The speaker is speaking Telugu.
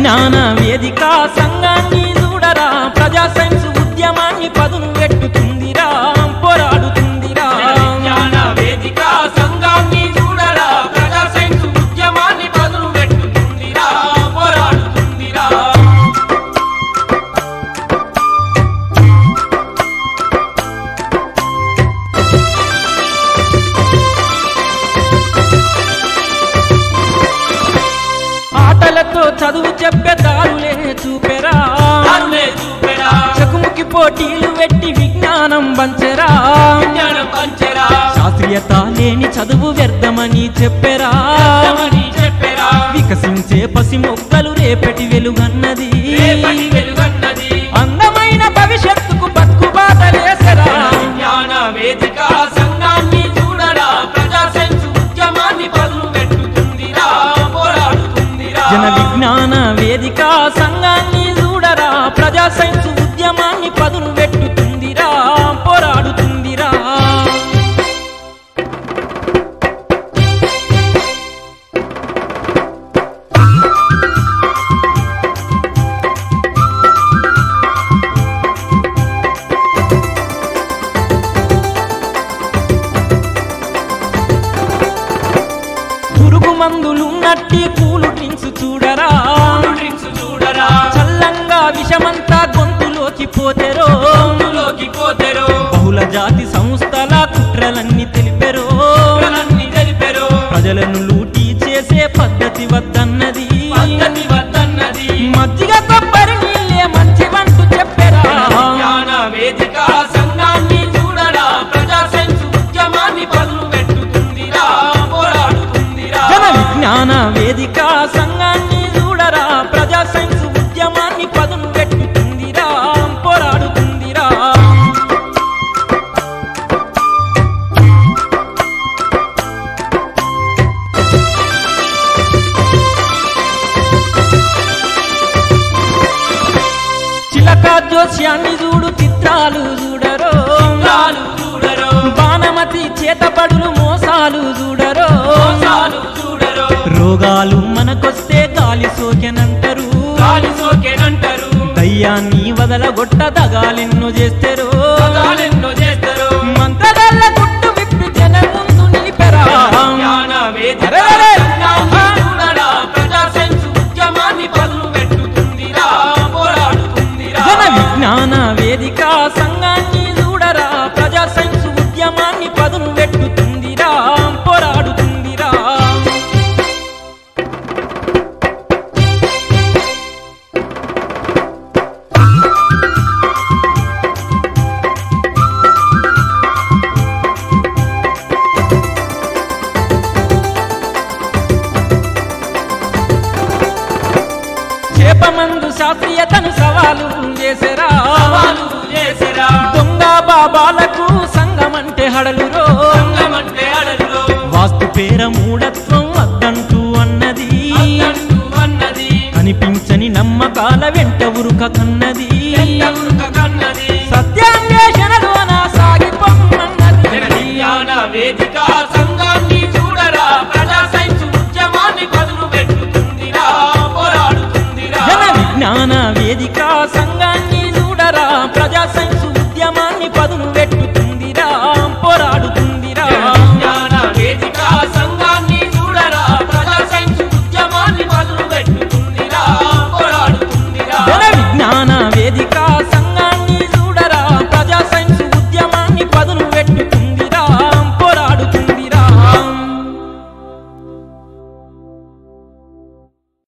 విజ్ఞాన వేదిక సంఘాన్ని చూడరా ప్రజా సైన్స్ ఉద్యమాన్ని పదును పెట్టుతుందిరా పోరాడుతుందిరా విజ్ఞాన వేదిక సంఘాన్ని చూడరా ప్రజా సైన్స్ ఉద్యమాన్ని పదును పెట్టుతుందిరా పోరాడుతుందిరా ఆటలతో చదువు చెప్పే దారులే చూపెరా దారులే చూపెరా చకుముకి పోటీలు పెట్టి విజ్ఞానం పంచెరా విజ్ఞానం పంచెరా శాస్త్రీయత లేని చదువు వ్యర్థమని చెప్పెరా అని చెప్పెరా వికసించే పసి మొక్కలు రేపటి వెలుగన్నది రేపటి వెలుగన్నది అందమైన భవిష్యత్తుకు బతుకు బాటలేసరా విజ్ఞాన వేదిక సంఘాన్ని చూడరా ప్రజా సైన్స్ ఉద్యమాన్ని పదును పెట్టుతుందిరా పోరాడుతుందిరా జన విజ్ఞాన వేదిక సంఘాన్ని చూడరా ప్రజా సైన్స్ ఉద్యమాన్ని పదును పెట్టుతుందిరా పోరాడుతుందిరా పురుగు మందులున్నట్టి కూలు డ్రింక్స్ చూడరా డ్రింక్స్ చూడరా చల్లంగా విషమంతా గొంతులోకి పోతెరో లోకి పోతెరో బహుళ జాతి సంస్థల కుట్రలన్నీ తెలిపెరో అన్ని తెలిపెరో ప్రజలను లూటీ చేసే పద్ధతి వద్దన్నది పద్ధతి వద్దన్నది మజ్జిగ కొబ్బరి నీళ్ళే మంచివంటూ చెప్పెరా విజ్ఞాన వేదిక సంఘాన్ని చూడరా ప్రజా సైన్స్ ఉద్యమాన్ని పదును పెట్టుతుందిరా పోరాడుతుందిరా జన విజ్ఞాన వేదిక సంఘాన్ని చూడరా ప్రజా సైన్స్ ఉద్యమాన్ని పదును పెట్టుతుందిరా పోరాడుతుందిరా చిలక జోస్యాన్ని చూడు చిత్రాలు చూడరో చిత్రాలు చూడరో బాణమతి చేతపడులు మోసాలు చూడరో మోసాలు చూడరో రోగాలు మనకొస్తే గాలి సోకెనంటారు గాలి సోకేనంటారు దయ్యాన్ని వదలగొట్ట దగాలెన్నో చేస్తారు పదాలెన్నో చేస్తారు మంత్రగల్ల గుట్టు విప్పి జన ముందు నిలిపెరా జ్ఞాన వేదిక అరే, అరే. సంఘాన్ని చూడరా ప్రజా సైన్స్ ఉద్యమాన్ని పదును పెట్టుతుందిరా పోరాడుతుందిరా జన విజ్ఞాన వేదిక సంఘాన్ని చూడరా ప్రజా సైన్స్ ఉద్యమాన్ని పదును పెట్టుతుందిరా పోరాడుతుందిరా చేపమందు శాస్త్రీయతను సవాలు చేసరా సవాలు చేసిరా దొంగ బాబాలకు సంఘమంటే హడలురో సంఘమంటే అడలులో వాస్తు పేర మూఢత్వం వద్దంటూ అన్నది అద్దంటూ అన్నది కనిపించని నమ్మకాల వెంట ఉరుక కన్నది ఎంతవరకు కన్నది సత్యాన్వేషణలోన సాగిపోన్నది విజ్ఞాన వేదిక సంఘాన్ని చూడరా ప్రజా సైన్స్ ఉద్యమాన్ని పదును పెట్టుతుందిరా పోరాడుతుందిరా జన విజ్ఞాన వేదిక సంఘాన్ని